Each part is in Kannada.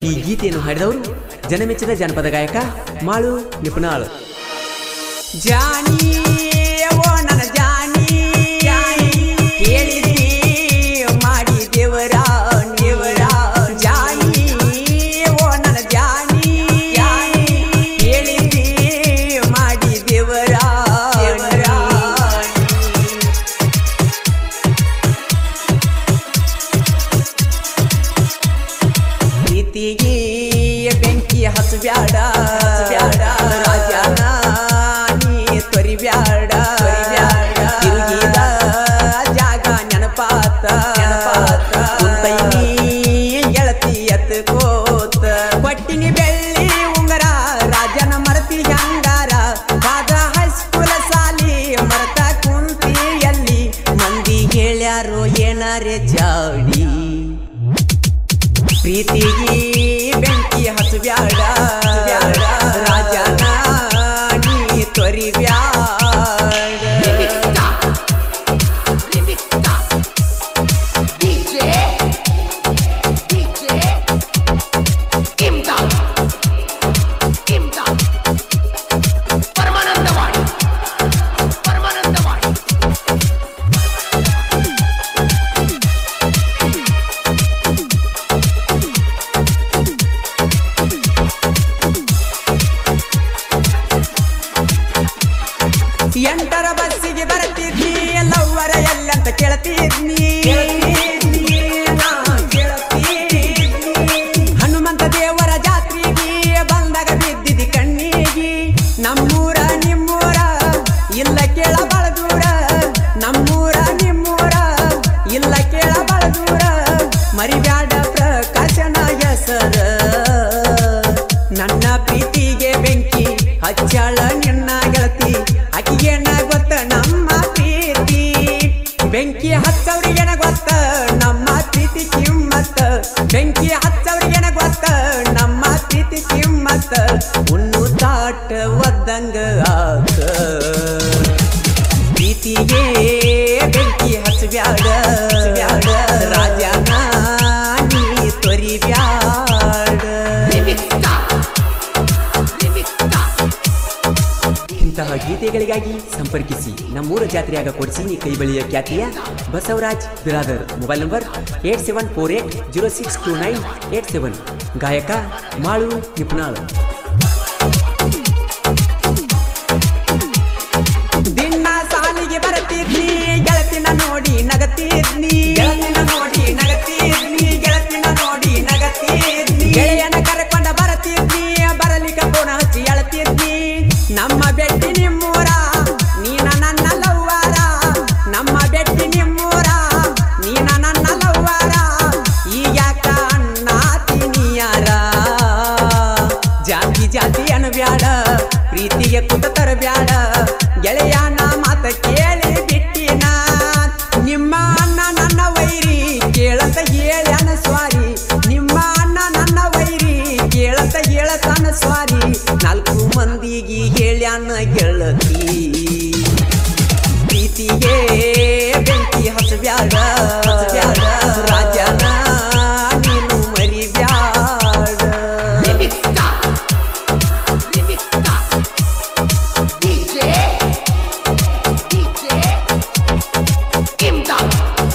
ಈ ಗೀತೆಯನ್ನು ಹಾಡಿದವರು ಜನಮೆಚ್ಚಿದ ಜನಪದ ಗಾಯಕ ಮಾಳು ನಿಪುಣಾಳು ಜಾನಿ ಓ ನನ್ನ ಜಾನಿ ಹೇಳಿದಿ ಮಾಡಿ ದೇವರ ದೇವರ ಜಾನಿ ಓ ನನ್ನ ಜಾನಿ ಹೇಳಿದಿ ಮಾಡಿ ದೇವರ ದೇವರ ಪ್ರೀತಿಗೆ ಬೆಂಕಿ ಹಚ್ಚಬ್ಯಾಡ ಬ್ಯಾಡ ರಾಜನ ನೀ ತೊರಿಬ್ಯಾಡ ತಿರುಗಿದ ಜಾಗ ನೆನಪಾತ ನೆನಪಾತ ಕುಂತೈನಿ ಗೆಳತಿ ಎತ್ಕೋತ ಕೊಟ್ಟಿನಿ ಬೆಳ್ಳಿ ಉಂಗರ ರಾಜನ ಮರತಿ ಹಂಗಾರ ಬಾದ ಹೈಸ್ಕೂಲ ಸಾಲಿ ಮರತ ಕುಂತಿಯಲ್ಲಿ ಮಂದಿ ಹೇಳ್ಯಾರೋ ಏನಾರೆ ಜಾಡಿ ಪ್ರೀತಿಗೆ ಬೆಂಕಿ ಹಚ್ಚಬ್ಯಾಡ ಬ್ಯಾಡ ರಾಜನ ನೀ ತೊರಿಬ್ಯಾಡ DJ DJ Imdad Imdad Paramanandawadi Paramanandawadi ಎಂಟರ ಬಸ್ಸಿಗೆ ಬರ್ತಿದ್ನಿ ಲವ್ವರ ಎಲ್ಲಂತ ಕೇಳ್ತಿದ್ನಿ ಹನುಮಂತ ದೇವರ ಜಾತ್ರೆಗೆ ಬಂದಾಗ ಬಿದ್ದಿದ್ದಿ ಕಣ್ಣಿಗೆ ನಮ್ಮೂರ ನಿಮ್ಮೂರ ಇಲ್ಲ ಕೇಳ ಬಾಳ ದೂರ ನಮ್ಮೂರ ನಿಮ್ಮೂರ ಇಲ್ಲ ಕೇಳ ಬಾಳ ದೂರ ಮರಿಬ್ಯಾಡ ಪ್ರಕಾಶನ ಹೆಸರ ನನ್ನ ಪ್ರೀತಿಗೆ ಬೆಂಕಿ ಹಚ್ಚಾಳ ನಿನ್ನ ಗೆಳತಿ ಆಕಿಗೇನ ಗೊತ್ತ ನಮ್ಮ ಪ್ರೀತಿ ಬೆಂಕಿ ಹಚ್ಚವ್ರಿಗೇನ ಗೊತ್ತ ನಮ್ಮ ಪ್ರೀತಿ ಕಿಮ್ಮತ್ತ ಬೆಂಕಿ ಹಚ್ಚವ್ರಿಗೇನ ಗೊತ್ತ ನಮ್ಮ ಪ್ರೀತಿ ಕಿಮ್ಮತ್ತ ಉಣ್ಣು ತಾಟ ಒದ್ದಂಗ ಆತ ಪ್ರೀತಿಗೆ ಬೆಂಕಿ ಹಚ್ಚಬ್ಯಾಡ ಬ್ಯಾಡ ರಾಜನ ನೀ ತೊರಿಬ್ಯಾಡ ಲಿಮಿಕ್ತಾ ಲಿಮಿಕ್ತಾ ಇಂತಹ ಗೀತೆಗಳಿಗಾಗಿ ಸಂಪರ್ಕಿಸಿ ನಮ್ಮೂರ ಜಾತ್ರೆಯಾಗ ಕೊಡಿಸಿನಿ ಕೈಬಳಿಯ ಖ್ಯಾತಿಯ Basavaraj Biradar mobile number eight seven four eight zero six two nine eight seven ಗಾಯಕ ಮಾಳು ನಿಪುಣಾಳ್ ದಿನ ಸಾಲಿಗೆ ಬರ್ತಿದ್ನಿ ಗೆಳತಿನ ನೋಡಿ ನಗತಿದ್ನಿ ಗೆಳತಿನ ನೋಡಿ ನಗತಿದ್ನಿ ಗೆಳತಿನ ನೋಡಿ ನಗತಿದ್ನಿ ಗೆಳೆಯನ ಕರ್ಕೊಂಡ ಬರ್ತಿದ್ನಿ ಬರಲಿಕ ಫೋನ್ ಹಚ್ಚಿ ಅಳ್ತಿದ್ನಿ ನಮ್ಮ ಬೆಟ್ಟಿ ನಿಮ್ಮೂರ ನೀನ ನನ್ನ ಲವ್ವಾರ ನಮ್ಮ ಬೆಟ್ಟಿ ನಿಮ್ಮೂರ ನೀನ ನನ್ನ ಲವ್ವಾರ ಈಗ್ಯಾಕ ಅಣ್ಣಾತಿನಿಯಾರ ಜಾತಿ ಜಾತಿ ಅನ್ಬ್ಯಾಡ ಪ್ರೀತಿಗೆ ಕುತ ತರಬ್ಯಾಡ ಗೆಳೆಯನ ಮಾತ ಕೇಳಿ ಬಿಟ್ಟಿನ ನಿಮ್ಮ ಅಣ್ಣ ನನ್ನ ವೈರಿ ಕೇಳತ ಹೇಳ್ಯಾನ ಸ್ವಾರಿ ನಿಮ್ಮ ಅಣ್ಣ ನನ್ನ ವೈರಿ ಕೇಳತ ಹೇಳತಾನ ಸ್ವಾರಿ ನಾಲ್ಕು ಮಂದಿಗೆ ಹೇಳ್ಯಾನ ಗೆಳತಿ ಪ್ರೀತಿಗೆ ಬೆಂಕಿ ಹಚ್ಚಬ್ಯಾಡ ಹಚ್ಚಬ್ಯಾಡ ರಾಜನ ನೀನು ಮರಿಬ್ಯಾಡ ಲಿಮಿಕ್ತಾ ಲಿಮಿಕ್ತಾ DJ DJ Imdad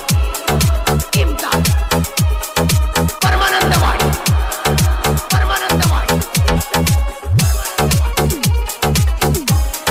Imdad Paramanandawadi Paramanandawadi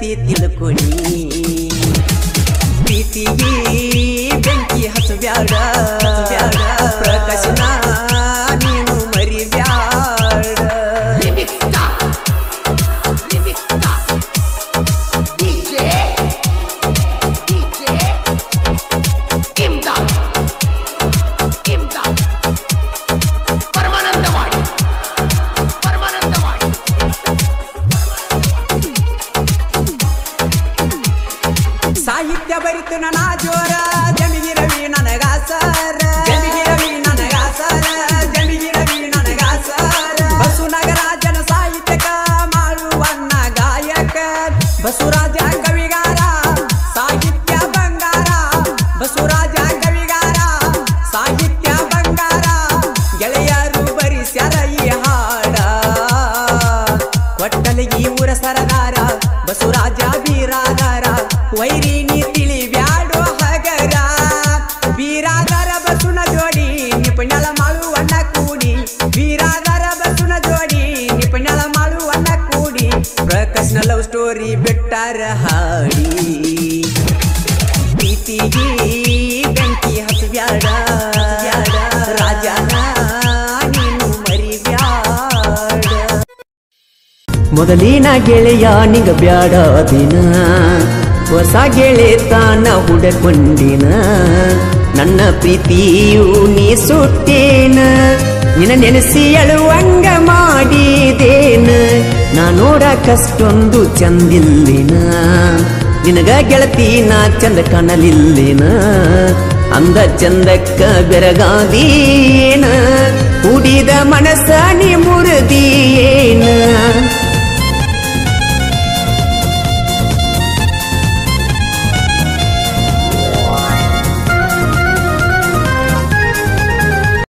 ಗೆಳತಿ ತಿಳ್ಕೊನಿ ಪ್ರೀತಿಗೆ ಬೆಂಕಿ ಹಚ್ಚಬ್ಯಾಡ ಬ್ಯಾಡ ಪ್ರಕಾಶನ ನೀನು ಮರಿಬ್ಯಾಡ Remix Star. Remix Star. DJ. DJ. Imdad. Imdad. Paramanandawadi Paramanandawadi ಸಾಹಿತ್ಯ ಬರಿತು ನನ್ನ ಜೋರ ಜಮಿಗಿ ರವಿ ನನಗಾಸರ ಜಮಿಗಿ ರವಿ ನನಗಾಸರ ಜಮಿಗಿ ರವಿ ನನಗಾಸರ ಬಸು ನಗರಾಜನ ಸಾಹಿತ್ಯಕ ಮಾಡುವನ್ನ ಗಾಯಕ ಬಸುರಾಜ ಕವಿಗಾರ ಸಾಹಿತ್ಯ ಬಂಗಾರ ಬಸುರಾಜ ಕವಿಗಾರ ಸಾಹಿತ್ಯ ಬಂಗಾರ ಗೆಳೆಯರು ಬರಿಸ್ಯಾರ ಈ ಹಾಡ ಕೊಟ್ಟಲಿಗಿ ಊರ ಸರದಾರ ಬಸುರಾಜ ಬೀರಾದಾರ ವೈರಿನಿ ತಿಳಿ ಬ್ಯಾಡೋ ಹಗರ ಬೀರಾದಾರ ಬಸುನ ಜೋಡಿ ನಿಪುಣಲ ಮಾಡುವಣ್ಣ ಕೂಡಿ ಬೀರಾದಾರ ಬಸುನ ಜೋಡಿ ನಿಪುಣಲ ಮಾಡುವಣ್ಣ ಕೂಡಿ ಪ್ರಕಾಶ್ನ ಲವ್ ಸ್ಟೋರಿ ಬಿಟ್ಟಾರ ಹಾಡಿ ಪ್ರೀತಿಗೆ ಬೆಂಕಿ ಹಚ್ಚಬ್ಯಾಡ ರಾಜನ ನೀನು ಮರಿಬ್ಯಾಡ ಮೊದಲಿನ ಗೆಳೆಯ ನಿಗ ಬ್ಯಾಡ ದಿನ ಹೊಸ ಗೆಳೆತಾನ ಹುಡಕೊಂಡಿನ ನನ್ನ ಪ್ರೀತಿಯು ನೀ ಸುಟ್ಟೇನ ನಿನ್ನ ನೆನೆಸಿ ಅಳುವಂಗ ಮಾಡಿದೇನ ನಾ ನೋಡಕಷ್ಟೊಂದು ಚಂದಿಲ್ಲಿನ ನಿನಗ ಗೆಳತಿ ನಾ ಚಂದ ಕಾಣಲಿಲ್ಲಿನ ಅಂದ ಚಂದಕ್ಕ ಬೆರಗಾದೀನ ಕುಡಿದ ಮನಸ್ಸ ನೀ